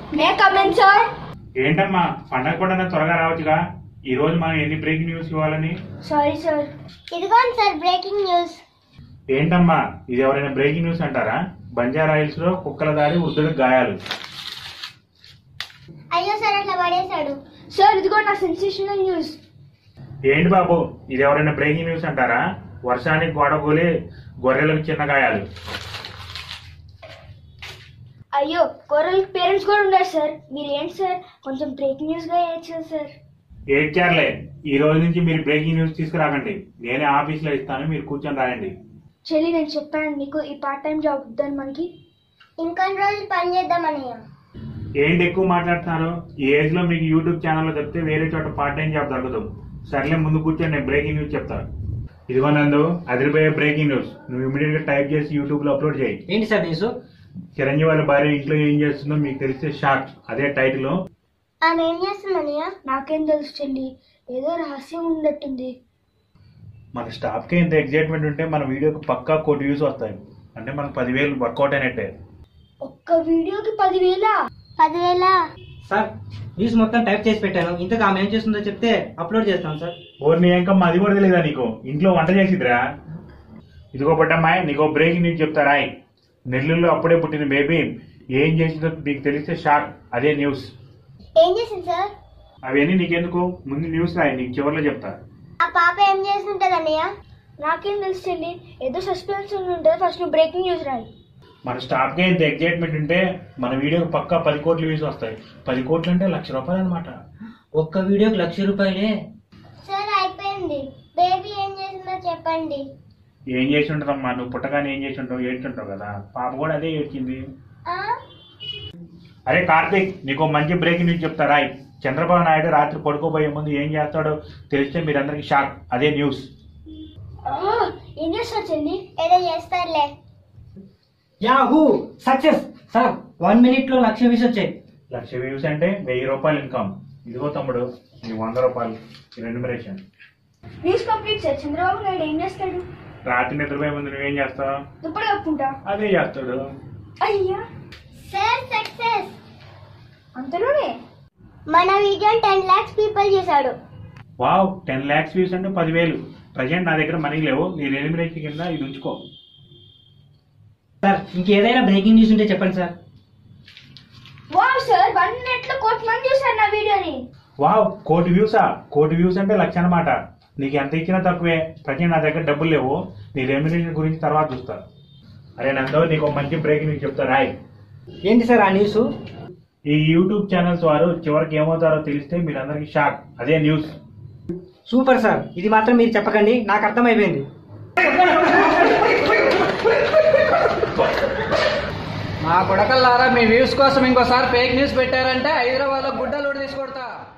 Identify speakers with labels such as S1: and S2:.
S1: మే comment sir
S2: ఏంటమ్మా పండగ కూడా త్వరగా రావచ్చుగా ఈ రోజు మనం ఎన్ని బ్రేకింగ్ న్యూస్ ఇవ్వాలని
S1: సారీ సార్
S3: ఇదిగోండి సార్ బ్రేకింగ్ న్యూస్
S2: ఏంటమ్మా ఇది ఎవరైనా బ్రేకింగ్ న్యూస్ అంటారా బంజారా హిల్స్ లో కుక్కల దాడి వృద్ధుడికి గాయాలు
S3: అయ్యో సార్ అట్లా పడేశాడు
S1: సార్ ఇదిగో నా సెన్సేషనల్ న్యూస్
S2: ఏంటి బాబు ఇది ఎవరైనా బ్రేకింగ్ న్యూస్ అంటారా వర్షానికి గోడగూలి గొర్రెలకు చిన్న గాయాలు
S1: అయ్యో గొర్రెలకి పేరెంట్స్ కూడా ఉన్నారు సార్ మీరు ఏంటి సార్ కొంచెం బ్రేకింగ్ న్యూస్ గా వేయచ్చు సార్
S2: ఏడ్చారులే ఈ రోజు నుంచి మీరు బ్రేకింగ్ న్యూస్ తీసుకురాకండి నేనే ఆఫీస్ లో ఇస్తాను మీరు కూర్చొని రాయండి
S1: చెల్లి నేను చెప్పాను నీకు ఈ పార్ట్ టైం జాబ్ వద్దని మనకి
S3: ఇంకొన్ని రోజులు పని చేద్దామన్నయ్య
S2: ఏంటి ఎక్కువ మాట్లాడుతున్నారు ఈ ఏజ్ లో మీకు యూట్యూబ్ ఛానల్లో చెప్తే వేరే చోట పార్ట్ టైం జాబ్ దొరకదు సర్లే ముందు కూర్చొని నేను బ్రేకింగ్ న్యూస్ చెప్తాను ఇదిగో నందు అదిరిపోయే బ్రేకింగ్ న్యూస్ నువ్వు ఇమీడియట్ గా టైప్ చేసి యూట్యూబ్ లో అప్లోడ్ చేయి
S4: ఏంటి సార్ న్యూస్
S2: చిరంజీవి వాళ్ళ భార్య ఇంట్లో ఏం చేస్తుందో మీకు తెలిస్తే షాక్ అదే టైటిల్
S3: ఆమె ఏం చేస్తుందన్నయ్య
S1: నాకేం తెలుసు చెల్లి ఏదో రహస్యం ఉన్నట్టుంది
S2: మన స్టాఫ్ కి ఇంత ఎగ్జైట్మెంట్ ఉంటే మన వీడియోకి పక్కా కోటి వ్యూస్ వస్తాయి అంటే మనకు పదివేలు వర్కౌట్ అయినట్టే
S1: ఒక్క వీడియోకి పదివేల
S3: పదివేల
S4: సార్ న్యూస్ మొత్తం టైప్ చేసి పెట్టాను ఇంతకు ఆమె ఏం చేస్తుందో చెప్తే అప్లోడ్ చేస్తాను సార్
S2: ఓర్ని ఏంకమ్మా అది కూడా తెలియదా నీకు ఇంట్లో వంట చేసిద్రా ఇదిగో పట్టమ్మాయి నీకు బ్రేకింగ్ న్యూస్ చెప్తారా నెల్లూరులో అప్పుడే పుట్టిన బేబీ ఏం చేసిందో నీకు తెలిస్తే షాక్ అదే న్యూస్
S3: ఏం చేసింది సార్
S2: అవన్నీ నీకెందుకు ముందు న్యూస్ రాయి నీకు చివరిలో చెప్తా
S3: ఆ పాప ఏం చేస్తుంటది అన్నయ్య
S1: నాకేం తెలుసు చెల్లి ఏదో సస్పెన్స్ ఉంటుంది ఫస్ట్ నువ్వు బ్రేకింగ్ న్యూస్ రాయి
S2: మన స్టాఫ్ కి ఇంత ఎగ్జైట్మెంట్ ఉంటే మన వీడియోకి పక్కా పది కోట్ల వ్యూస్ వస్తాయి పది కోట్లు అంటే లక్ష రూపాయలు అనమాట
S4: ఒక్క వీడియోకి లక్ష రూపాయలే
S3: సార్ అయిపోయింది బేబీ ఏం చేసిందో చెప్పండి
S2: ఏం చేసి ఉంటుందమ్మా నువ్వు పుట్టగానే ఏం చేసి ఉంటావు ఏడ్చుంటావు కదా పాప కూడా అదే ఏడ్చింది
S3: ఆ?
S2: అరే కార్తీక్ నీకు మంచి బ్రేకింగ్ న్యూస్ చెప్తారా చంద్రబాబు నాయుడు రాత్రి పడుకోబోయే ముందు ఏం చేస్తాడో తెలిస్తే మీరందరికీ షాక్ అదే న్యూస్
S1: ఆ, ఏం చేస్తారు చెల్లి
S3: ఏదో చేస్తారులే
S4: yahoo success sir one minute లో లక్ష వ్యూస్ వచ్చాయి
S2: లక్ష వ్యూస్ అంటే వెయ్యి రూపాయలు ఇన్కమ్ ఇదిగో తమ్ముడు నీ వంద రూపాయలు remuneration
S1: news complete sir Chandrababu Naidu ఏం చేస్తాడు
S2: రాత్రి నిద్రపోయే ముందు నువ్వేం చేస్తావు
S1: దుప్పటి కప్పుకుంటా
S2: అదే చేస్తాడు
S1: అయ్యా
S3: సార్ సక్సెస్
S1: అంతలోనే
S3: మన వీడియోని టెన్ లాక్స్ పీపుల్ చూశాడు
S2: వావ్ టెన్ ల్యాక్స్ వ్యూస్ అంటే పదివేలు ప్రజెంట్ నా దగ్గర మనీ లేవు నీ రెన్యుమరేషన్ కింద ఇది ఉంచుకో
S4: సార్ ఇంకేదైనా బ్రేకింగ్ న్యూస్ ఉంటే చెప్పండి sir
S1: wow sir one net లో కోటి మంది చూసారు నా వీడియోని
S2: వావ్ కోటి వ్యూసా కోటి వ్యూస్ అంటే లక్ష అనమాట నీకు ఎంత ఇచ్చినా తక్కువే ప్రజెంట్ నా దగ్గర డబ్బులు లేవు నీ రెమ్యునేషన్ గురించి తర్వాత చూస్తా అరే నందో నీకు ఒక మంచి బ్రేకింగ్ న్యూస్ చెప్తా రాయ్
S4: ఏంటి సార్ ఆ న్యూస్
S2: ఈ యూట్యూబ్ ఛానల్స్ వారు చివరికి ఏమవుతారో తెలిస్తే మీరందరికీ షాక్ అదే న్యూస్
S4: సూపర్ సార్ ఇది మాత్రం మీరు చెప్పకండి నాకు అర్థమైపోయింది
S5: మా కొడకల్లారా మీ వ్యూస్ కోసం ఇంకోసారి ఫేక్ న్యూస్ పెట్టారంటే హైదరాబాద్ లో గుడ్డలు తీసుకొడతా